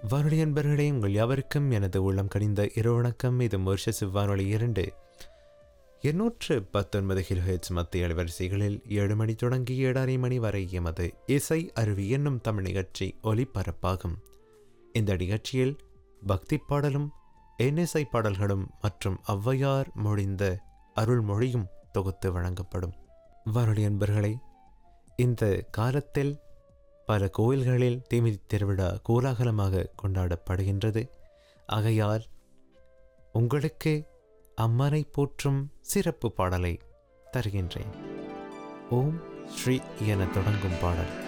வானொலி அன்பர்களே உங்கள் யாவருக்கும் எனது உள்ளம் கனிந்த இரவு வணக்கம் இது மொரிஷஸ் வானொலி இரண்டு எண்ணூற்று பத்தொன்பது கிலோஹெட்ஸ் மத்திய அலைவரிசைகளில் ஏழு மணி தொடங்கி ஏழரை மணி வரை எமது இசை அருவி என்னும் தமிழ் நிகழ்ச்சி ஒலிபரப்பாகும் இந்த நிகழ்ச்சியில் பக்தி பாடலும் எண்ணிசை பாடல்களும் மற்றும் ஔவையார் மொழிந்த அருள்மொழியும் தொகுத்து வழங்கப்படும் வானொலி அன்பர்களே இந்த காலத்தில் பல கோயில்களில் தீமிதி திருவிழா கோலாகலமாக கொண்டாடப்படுகின்றது ஆகையால் உங்களுக்கு அம்மனை போற்றும் சிறப்பு பாடலை தருகின்றேன் ஓம் ஸ்ரீ என தொடங்கும் பாடல்